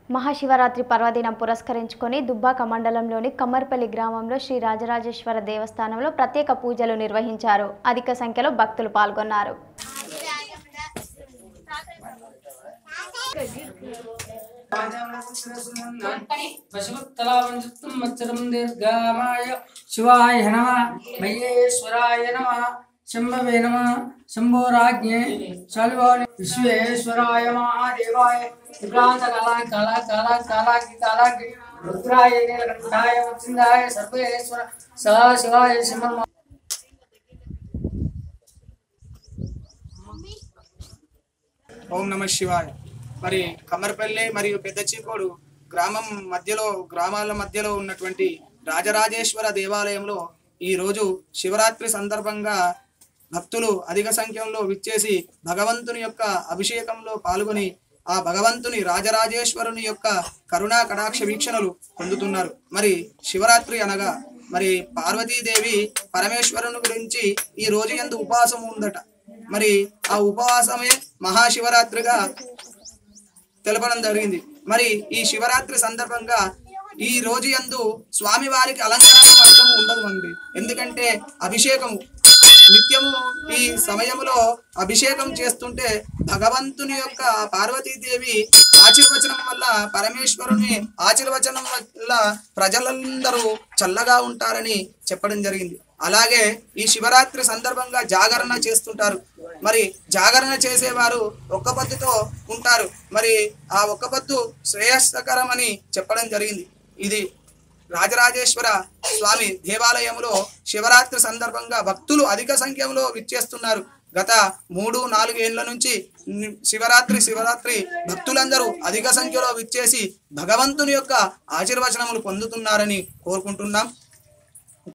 మహాశివరాత్రి పర్వదినం పురస్కరించుకొని దుబ్బాక మండలంలోని కమ్మర్పల్లి గ్రామంలో శ్రీ రాజరాజేశ్వర దేవస్థానంలో ప్రత్యేక పూజలు నిర్వహించారు అధిక సంఖ్యలో భక్తులు పాల్గొన్నారు పశుత్తలావంజుత్తం మచ్చరం దీర్ఘామాయ శివాయ నమ మయ్యేశ్వరాయ నమ శంభవే నమ శంభోరాజ్ఞే శల్వాని విశ్వేశ్వరాయ మహాదేవాయ విభ్రాంత కళా కళా కళా కళాకి కళాకి రుద్రాయ నీలకంఠాయ వృత్సిందాయ సర్వేశ్వర సదాశివాయ శంభ ఓం నమ శివాయ మరి కమ్మరపల్లి మరియు పెద్ద చీకోడు గ్రామం మధ్యలో గ్రామాల మధ్యలో ఉన్నటువంటి రాజరాజేశ్వర దేవాలయంలో ఈ రోజు శివరాత్రి సందర్భంగా భక్తులు అధిక సంఖ్యలో విచ్చేసి భగవంతుని యొక్క అభిషేకంలో పాల్గొని ఆ భగవంతుని రాజరాజేశ్వరుని యొక్క కరుణా కటాక్ష వీక్షణలు పొందుతున్నారు మరి శివరాత్రి అనగా మరి పార్వతీదేవి పరమేశ్వరుని గురించి ఈ రోజు ఎందు ఉపవాసం ఉందట మరి ఆ ఉపవాసమే మహాశివరాత్రిగా తెలపడం జరిగింది మరి ఈ శివరాత్రి సందర్భంగా ఈ రోజు యందు స్వామి వారికి అలంకరణ మాత్రం ఉండదు అండి ఎందుకంటే అభిషేకము నిత్యము ఈ సమయంలో అభిషేకం చేస్తుంటే భగవంతుని యొక్క పార్వతీదేవి ఆశీర్వచనం వల్ల పరమేశ్వరుని ఆశీర్వచనం వల్ల ప్రజలందరూ చల్లగా ఉంటారని చెప్పడం జరిగింది అలాగే ఈ శివరాత్రి సందర్భంగా జాగరణ చేస్తుంటారు మరి జాగరణ చేసేవారు ఒక్క పొద్దుతో ఉంటారు మరి ఆ ఒక్క పొద్దు శ్రేయస్కరం అని చెప్పడం జరిగింది ఇది రాజరాజేశ్వర స్వామి దేవాలయంలో శివరాత్రి సందర్భంగా భక్తులు అధిక సంఖ్యలో విచ్చేస్తున్నారు గత మూడు నాలుగు ఏళ్ల నుంచి ని- శివరాత్రి శివరాత్రి భక్తులందరూ అధిక సంఖ్యలో విచ్చేసి భగవంతుని యొక్క ఆశీర్వచనములు పొందుతున్నారని కోరుకుంటున్నాం